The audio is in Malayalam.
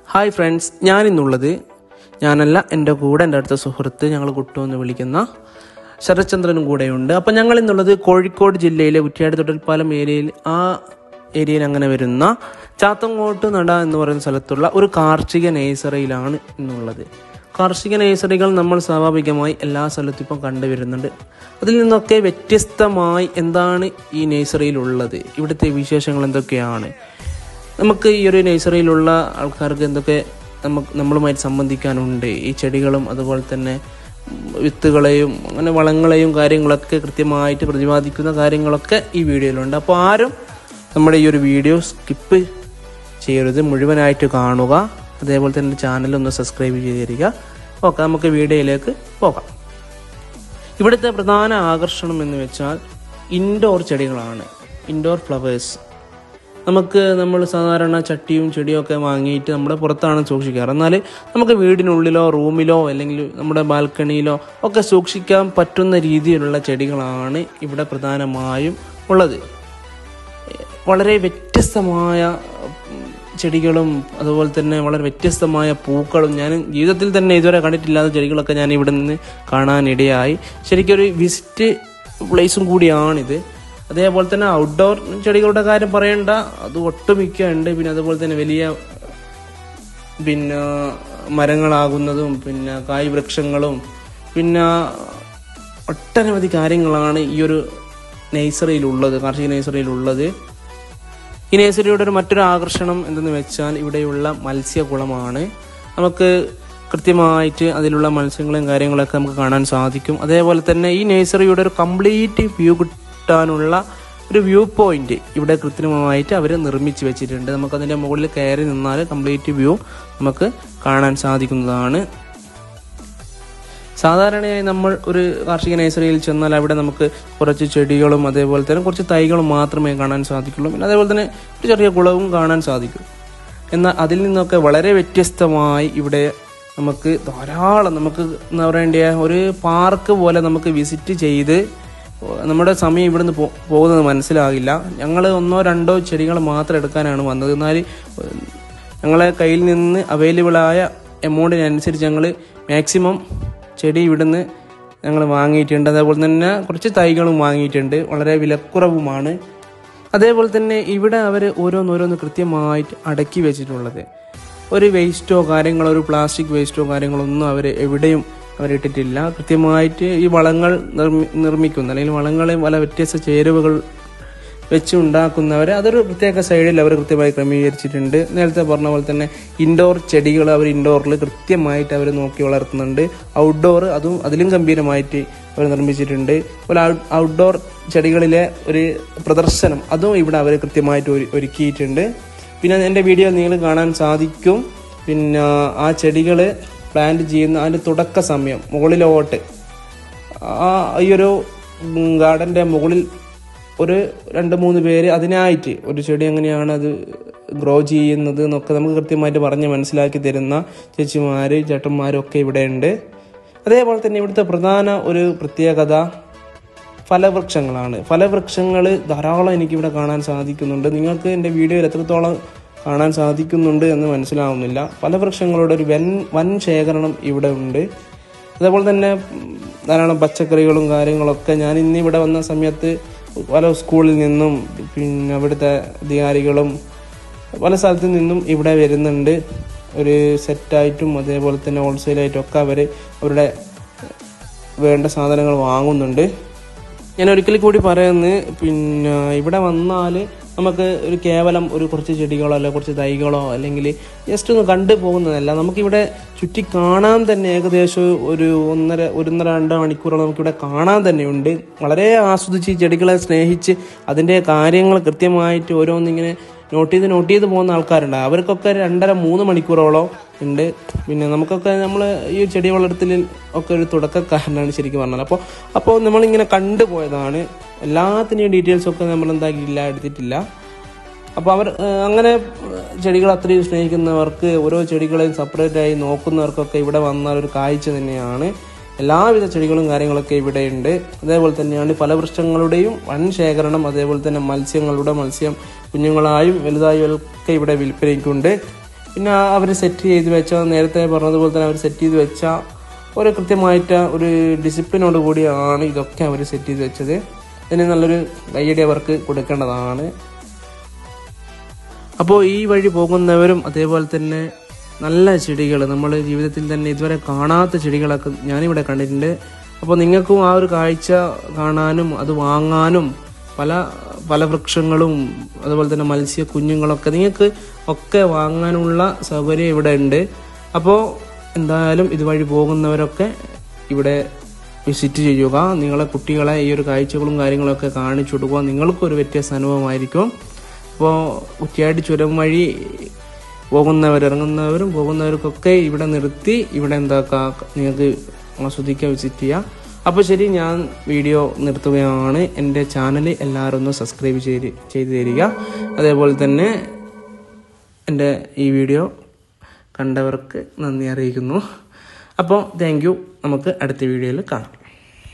ഹായ് ഫ്രണ്ട്സ് ഞാനിന്നുള്ളത് ഞാനല്ല എൻ്റെ കൂടെ എൻ്റെ അടുത്ത സുഹൃത്ത് ഞങ്ങൾ കുട്ടു എന്ന് വിളിക്കുന്ന ശരത്ചന്ദ്രനും കൂടെയുണ്ട് അപ്പം ഞങ്ങൾ ഇന്നുള്ളത് കോഴിക്കോട് ജില്ലയിലെ കുറ്റിയാടി തൊട്ടിൽപ്പാലം ഏരിയയിൽ ആ ഏരിയയിൽ അങ്ങനെ വരുന്ന ചാത്തങ്ങോട്ട് നട എന്ന് പറയുന്ന സ്ഥലത്തുള്ള ഒരു കാർഷിക നേഴ്സറിയിലാണ് ഇന്നുള്ളത് കാർഷിക നേഴ്സറികൾ നമ്മൾ സ്വാഭാവികമായി എല്ലാ സ്ഥലത്തും ഇപ്പം കണ്ടുവരുന്നുണ്ട് അതിൽ നിന്നൊക്കെ വ്യത്യസ്തമായി എന്താണ് ഈ നേഴ്സറിയിലുള്ളത് ഇവിടുത്തെ വിശേഷങ്ങൾ എന്തൊക്കെയാണ് നമുക്ക് ഈ ഒരു നഴ്സറിയിലുള്ള ആൾക്കാർക്ക് എന്തൊക്കെ നമുക്ക് നമ്മളുമായിട്ട് സംബന്ധിക്കാനുണ്ട് ഈ ചെടികളും അതുപോലെ തന്നെ വിത്തുകളെയും അങ്ങനെ വളങ്ങളെയും കാര്യങ്ങളൊക്കെ കൃത്യമായിട്ട് പ്രതിപാദിക്കുന്ന കാര്യങ്ങളൊക്കെ ഈ വീഡിയോയിലുണ്ട് അപ്പോൾ ആരും നമ്മുടെ ഈ ഒരു വീഡിയോ സ്കിപ്പ് ചെയ്യരുത് മുഴുവനായിട്ട് കാണുക അതേപോലെ തന്നെ ചാനൽ ഒന്ന് സബ്സ്ക്രൈബ് ചെയ്തിരിക്കുക ഓക്കെ നമുക്ക് വീഡിയോയിലേക്ക് പോകാം ഇവിടുത്തെ പ്രധാന ആകർഷണം എന്ന് വെച്ചാൽ ഇൻഡോർ ചെടികളാണ് ഇൻഡോർ ഫ്ലവേഴ്സ് നമുക്ക് നമ്മൾ സാധാരണ ചട്ടിയും ചെടിയും ഒക്കെ വാങ്ങിയിട്ട് നമ്മുടെ പുറത്താണ് സൂക്ഷിക്കാറ് എന്നാൽ നമുക്ക് വീടിനുള്ളിലോ റൂമിലോ അല്ലെങ്കിൽ നമ്മുടെ ബാൽക്കണിയിലോ ഒക്കെ സൂക്ഷിക്കാൻ പറ്റുന്ന രീതിയിലുള്ള ചെടികളാണ് ഇവിടെ പ്രധാനമായും ഉള്ളത് വളരെ വ്യത്യസ്തമായ ഉം, ചെടികളും അതുപോലെ തന്നെ വളരെ വ്യത്യസ്തമായ പൂക്കളും ഞാൻ ജീവിതത്തിൽ തന്നെ ഇതുവരെ കണ്ടിട്ടില്ലാത്ത ചെടികളൊക്കെ ഞാൻ ഇവിടെ നിന്ന് കാണാനിടയായി ശരിക്കും ഒരു വിസിറ്റ് പ്ലേസും കൂടിയാണിത് അതേപോലെ തന്നെ ഔട്ട്ഡോർ ചെടികളുടെ കാര്യം പറയേണ്ട അത് ഒട്ടുമിക്ക ഉണ്ട് പിന്നെ അതുപോലെ തന്നെ വലിയ പിന്നെ മരങ്ങളാകുന്നതും പിന്നെ കായ് വൃക്ഷങ്ങളും പിന്നെ ഒട്ടനവധി കാര്യങ്ങളാണ് ഈ ഒരു നഴ്സറിയിലുള്ളത് കാർഷിക നഴ്സറിയിലുള്ളത് ഈ നഴ്സറിയുടെ ഒരു മറ്റൊരു ആകർഷണം എന്തെന്ന് വെച്ചാൽ ഇവിടെയുള്ള മത്സ്യകുളമാണ് നമുക്ക് കൃത്യമായിട്ട് അതിലുള്ള മത്സ്യങ്ങളും കാര്യങ്ങളൊക്കെ നമുക്ക് കാണാൻ സാധിക്കും അതേപോലെ തന്നെ ഈ നഴ്സറിയുടെ ഒരു കംപ്ലീറ്റ് വ്യൂ കിട്ടാനുള്ള ഒരു വ്യൂ പോയിന്റ് ഇവിടെ കൃത്രിമമായിട്ട് അവർ നിർമ്മിച്ച് വെച്ചിട്ടുണ്ട് നമുക്കതിൻ്റെ മുകളിൽ കയറി നിന്നാൽ കംപ്ലീറ്റ് വ്യൂ നമുക്ക് കാണാൻ സാധിക്കുന്നതാണ് സാധാരണയായി നമ്മൾ ഒരു കാർഷിക നഴ്സറിയിൽ ചെന്നാൽ അവിടെ നമുക്ക് കുറച്ച് ചെടികളും അതേപോലെ തന്നെ കുറച്ച് തൈകളും മാത്രമേ കാണാൻ സാധിക്കുള്ളൂ പിന്നെ അതേപോലെ തന്നെ ഒരു ചെറിയ കുളവും കാണാൻ സാധിക്കും എന്നാൽ അതിൽ നിന്നൊക്കെ വളരെ വ്യത്യസ്തമായി ഇവിടെ നമുക്ക് ധാരാളം നമുക്ക് എന്താ പറയേണ്ട ഒരു പാർക്ക് പോലെ നമുക്ക് വിസിറ്റ് ചെയ്ത് നമ്മുടെ സമയം ഇവിടുന്ന് പോ- പോകുന്നത് മനസ്സിലാകില്ല ഞങ്ങൾ ഒന്നോ രണ്ടോ ചെടികൾ മാത്രം എടുക്കാനാണ് വന്നത് എന്നാൽ ഞങ്ങളെ കയ്യിൽ നിന്ന് അവൈലബിളായ എമൗണ്ടിനനുസരിച്ച് ഞങ്ങൾ മാക്സിമം ചെടി ഇവിടുന്ന് ഞങ്ങൾ വാങ്ങിയിട്ടുണ്ട് അതേപോലെ തന്നെ കുറച്ച് തൈകളും വാങ്ങിയിട്ടുണ്ട് വളരെ വിലക്കുറവുമാണ് അതേപോലെ തന്നെ ഇവിടെ അവർ ഓരോന്നോരോന്ന് കൃത്യമായിട്ട് അടക്കി വെച്ചിട്ടുള്ളത് ഒരു വേസ്റ്റോ കാര്യങ്ങളോ ഒരു പ്ലാസ്റ്റിക് വേസ്റ്റോ കാര്യങ്ങളോ ഒന്നും അവർ എവിടെയും അവരിട്ടിട്ടില്ല കൃത്യമായിട്ട് ഈ വളങ്ങൾ നിർമ്മി നിർമ്മിക്കുന്ന അല്ലെങ്കിൽ വളങ്ങളെ പല വ്യത്യസ്ത ചേരുവകൾ വെച്ച് ഉണ്ടാക്കുന്നവർ അതൊരു പ്രത്യേക സൈഡിൽ അവർ കൃത്യമായി ക്രമീകരിച്ചിട്ടുണ്ട് നേരത്തെ പറഞ്ഞ പോലെ തന്നെ ഇൻഡോർ ചെടികൾ അവർ ഇൻഡോറിൽ കൃത്യമായിട്ട് അവർ നോക്കി വളർത്തുന്നുണ്ട് ഔട്ട്ഡോർ അതും അതിലും ഗംഭീരമായിട്ട് അവർ നിർമ്മിച്ചിട്ടുണ്ട് അതുപോലെ ഔട്ട്ഡോർ ചെടികളിലെ ഒരു പ്രദർശനം അതും ഇവിടെ അവർ കൃത്യമായിട്ട് ഒരു- ഒരുക്കിയിട്ടുണ്ട് പിന്നെ എൻ്റെ വീഡിയോ നിങ്ങൾ കാണാൻ സാധിക്കും പിന്നെ ആ ചെടികൾ പ്ലാന്റ് ചെയ്യുന്ന അതിൻ്റെ തുടക്ക സമയം മുകളിലോട്ട് ആ ഈ ഒരു ഗാർഡൻ്റെ മുകളിൽ ഒരു രണ്ട് മൂന്ന് പേര് അതിനായിട്ട് ഒരു ചെടി എങ്ങനെയാണ് അത് ഗ്രോ ചെയ്യുന്നത് എന്നൊക്കെ നമുക്ക് കൃത്യമായിട്ട് പറഞ്ഞ് മനസ്സിലാക്കി തരുന്ന ചേച്ചിമാർ ചേട്ടന്മാരും ഒക്കെ ഇവിടെ ഉണ്ട് അതേപോലെ തന്നെ ഇവിടുത്തെ പ്രധാന ഒരു പ്രത്യേകത ഫലവൃക്ഷങ്ങളാണ് ഫലവൃക്ഷങ്ങൾ ധാരാളം എനിക്കിവിടെ കാണാൻ സാധിക്കുന്നുണ്ട് നിങ്ങൾക്ക് എൻ്റെ വീഡിയോയിൽ എത്രത്തോളം കാണാൻ സാധിക്കുന്നുണ്ട് എന്ന് മനസ്സിലാവുന്നില്ല ഫലവൃക്ഷങ്ങളുടെ ഒരു വൻ വൻ ശേഖരണം ഇവിടെ ഉണ്ട് അതേപോലെ തന്നെ ഉം, ധാരാളം പച്ചക്കറികളും കാര്യങ്ങളൊക്കെ ഞാൻ ഇന്ന് ഇവിടെ വന്ന സമയത്ത് പല സ്കൂളിൽ നിന്നും പിന്നെ അവിടുത്തെ അധികാരികളും പല സ്ഥലത്തു നിന്നും ഇവിടെ വരുന്നുണ്ട് ഒരു സെറ്റായിട്ടും അതേപോലെ തന്നെ ഹോൾസെയിലായിട്ടും ഒക്കെ അവർ അവരുടെ വേണ്ട സാധനങ്ങൾ വാങ്ങുന്നുണ്ട് ഞാൻ ഒരിക്കൽ കൂടി പറയുന്നത് പിന്നെ ഇവിടെ വന്നാൽ നമുക്ക് ഒരു കേവലം ഒരു കുറച്ച് ചെടികളോ അല്ലെങ്കിൽ കുറച്ച് തൈകളോ അല്ലെങ്കിൽ ജസ്റ്റ് ഒന്ന് കണ്ടു പോകുന്നതല്ല നമുക്കിവിടെ ചുറ്റി കാണാൻ തന്നെ ഏകദേശം ഒരു ഒന്നര ഒന്നര രണ്ട് മണിക്കൂറോളം നമുക്കിവിടെ കാണാൻ തന്നെയുണ്ട് വളരെ ആസ്വദിച്ച് ഈ ചെടികളെ സ്നേഹിച്ച് അതിൻ്റെ കാര്യങ്ങൾ കൃത്യമായിട്ട് ഓരോന്നിങ്ങനെ നോട്ട് ചെയ്ത് നോട്ട് ചെയ്ത് പോകുന്ന ആൾക്കാരുണ്ട് അവർക്കൊക്കെ രണ്ടര മൂന്ന് മണിക്കൂറോളം ഉണ്ട് പിന്നെ നമുക്കൊക്കെ നമ്മൾ ഈ ചെടി വളർത്തലിൽ ഒക്കെ ഒരു തുടക്കക്കാരനാണ് ശരിക്കും പറഞ്ഞാൽ അപ്പോൾ അപ്പോൾ നമ്മളിങ്ങനെ കണ്ടുപോയതാണ് എല്ലാത്തിൻ്റെയും ഡീറ്റെയിൽസ് ഒക്കെ നമ്മൾ എന്താക്കിയില്ല എടുത്തിട്ടില്ല അപ്പോൾ അവർ ഏഹ്, അങ്ങനെ ചെടികൾ അത്രയും സ്നേഹിക്കുന്നവർക്ക് ഓരോ ചെടികളെയും സെപ്പറേറ്റ് ആയി നോക്കുന്നവർക്കൊക്കെ ഇവിടെ വന്നാൽ ഒരു കാഴ്ച തന്നെയാണ് എല്ലാവിധ ചെടികളും കാര്യങ്ങളൊക്കെ ഇവിടെയുണ്ട് അതേപോലെ തന്നെയാണ് ഫലവൃക്ഷങ്ങളുടെയും വൻ ശേഖരണം അതേപോലെ തന്നെ മത്സ്യങ്ങളുടെ മത്സ്യം കുഞ്ഞുങ്ങളായും വലുതായും ഒക്കെ ഇവിടെ വിൽപ്പനയ്ക്കുണ്ട് പിന്നെ അവർ സെറ്റ് ചെയ്ത് വെച്ച നേരത്തെ പറഞ്ഞതുപോലെ തന്നെ അവർ സെറ്റ് ചെയ്ത് വെച്ച ഒരു കൃത്യമായിട്ട് ഒരു ഡിസിപ്ലിനോട് കൂടിയാണ് ഇതൊക്കെ അവർ സെറ്റ് ചെയ്ത് വെച്ചത് ഇതിന് നല്ലൊരു കയ്യടി അവർക്ക് കൊടുക്കേണ്ടതാണ് അപ്പോൾ ഈ വഴി പോകുന്നവരും അതേപോലെ തന്നെ നല്ല ചെടികൾ നമ്മൾ ജീവിതത്തിൽ തന്നെ ഇതുവരെ കാണാത്ത ചെടികളൊക്കെ ഞാനിവിടെ കണ്ടിട്ടുണ്ട് അപ്പോൾ നിങ്ങൾക്കും ആ ഒരു കാഴ്ച കാണാനും അത് വാങ്ങാനും പല പല വൃക്ഷങ്ങളും അതുപോലെ തന്നെ മത്സ്യ കുഞ്ഞുങ്ങളൊക്കെ നിങ്ങൾക്ക് ഒക്കെ വാങ്ങാനുള്ള സൗകര്യം ഇവിടെ ഉണ്ട് അപ്പോൾ എന്തായാലും ഇതുവഴി പോകുന്നവരൊക്കെ ഇവിടെ വിസിറ്റ് ചെയ്യുക നിങ്ങളെ കുട്ടികളെ ഈ ഒരു കാഴ്ചകളും കാര്യങ്ങളൊക്കെ കാണിച്ചു കൊടുക്കുക നിങ്ങൾക്കൊരു വ്യത്യസ്ത അനുഭവമായിരിക്കും അപ്പോൾ കുറ്റിയാടി ചുരം വഴി പോകുന്നവർ ഇറങ്ങുന്നവരും പോകുന്നവർക്കൊക്കെ ഇവിടെ നിർത്തി ഇവിടെ എന്താക്കുക നിങ്ങൾക്ക് ആസ്വദിക്കുക വിസിറ്റ് ചെയ്യുക അപ്പോൾ ശരി ഞാൻ വീഡിയോ നിർത്തുകയാണ് എൻ്റെ ചാനൽ എല്ലാവരും ഒന്ന് സബ്സ്ക്രൈബ് ചെയ്ത് ചെയ്ത് തരിക അതേപോലെ തന്നെ എൻ്റെ ഈ വീഡിയോ കണ്ടവർക്ക് നന്ദി അറിയിക്കുന്നു അപ്പോൾ താങ്ക് യു നമുക്ക് അടുത്ത വീഡിയോയിൽ കാണാം